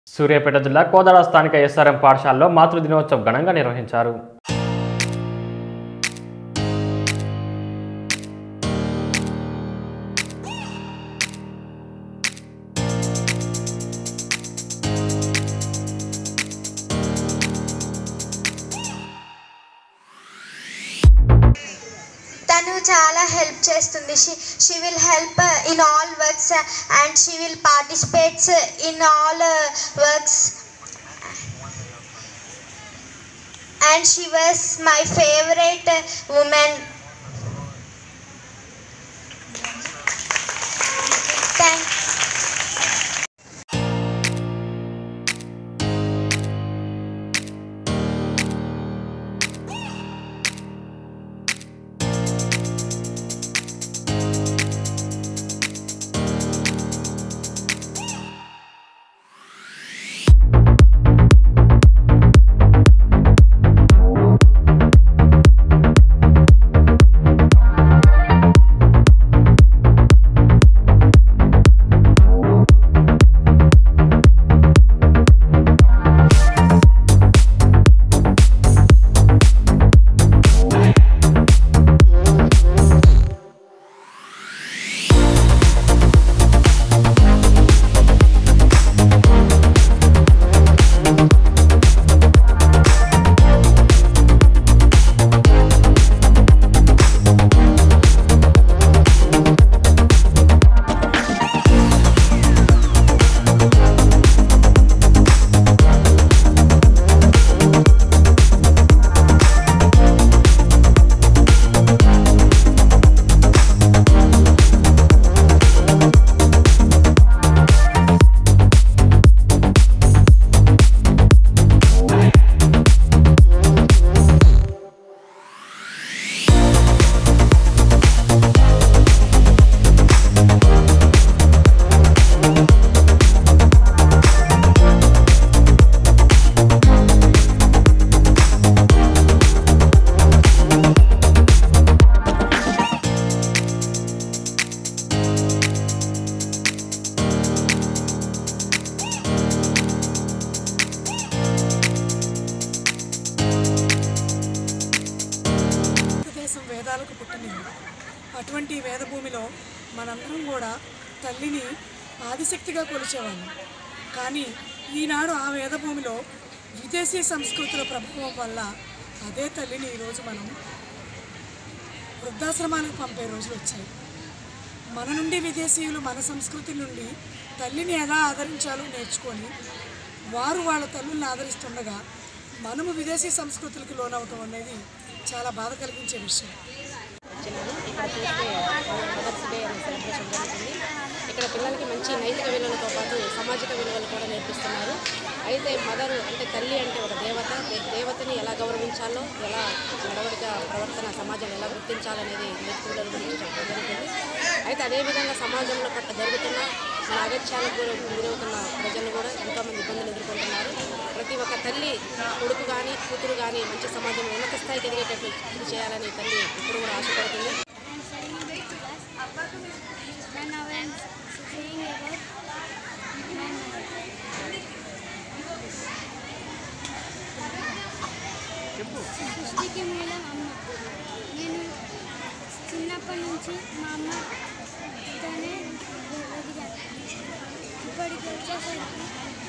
సూర్యాపేట జిల్లా కోదాడ స్థానిక ఎస్ఆర్ఎం పాఠశాలలో మాతృ దినోత్సవం ఘనంగా నిర్వహించారు తను చాలా హెల్ప్ చేస్తుంది she she will help in all works and she will participates in all works and she was my favourite women thank భారతదేశం వేదాలకు పుట్టినిల్లు అటువంటి వేదభూమిలో మనందరం కూడా తల్లిని ఆదిశక్తిగా కొలిచేవాళ్ళం కానీ ఈనాడు ఆ వేదభూమిలో విదేశీ సంస్కృతుల ప్రభావం వల్ల అదే తల్లిని ఈరోజు మనం వృద్ధాశ్రమానికి పంపే రోజులు వచ్చాయి మన నుండి విదేశీయులు మన సంస్కృతి నుండి తల్లిని ఎలా ఆదరించాలో నేర్చుకొని వారు వాళ్ళ తల్లుల్ని ఆదరిస్తుండగా మనము విదేశీ సంస్కృతులకు లోనవటం అనేది చాలా బాధ కలిగించే విషయం వచ్చినాను ఇక్కడ చూస్తే మదర్స్ డే అనే సెలబ్రేషన్ జరుగుతుంది ఇక్కడ పిల్లలకి మంచి నైతిక విలువలతో పాటు సామాజిక విలువలు కూడా నేర్పిస్తున్నారు అయితే మదర్ అంటే తల్లి అంటే ఒక దేవత దే- దేవతని ఎలా గౌరవించాలో ఎలా నడవడిక ప్రవర్తన సమాజం ఎలా గుర్తించాలనేది నేర్చుకోవడం గురించి చెప్పడం జరుగుతుంది అయితే అదేవిధంగా సమాజంలో పట్ల జరుగుతున్న మన అగత్యాలకు గురి గురవుతున్న ప్రజలు కూడా ఎంతోమంది ఇబ్బందులు ఎదుర్కొంటున్నారు ప్రతి ఒక్క తల్లి కొడుకు కానీ కూతురు కానీ మంచి సమాజంలో ఉన్నత స్థాయికి ఎదిగేటట్లు కృషి చేయాలని తల్లి ఇప్పుడు కూడా ఆశపడుతుంది I'm studying in this class. Then now I'm saying about my mother. సృష్టికి మూలం అమ్మ నేను చిన్నప్పటి నుంచి మా అమ్మతోనే ఎదిగాను ఇప్పటికి వచ్చేసరికి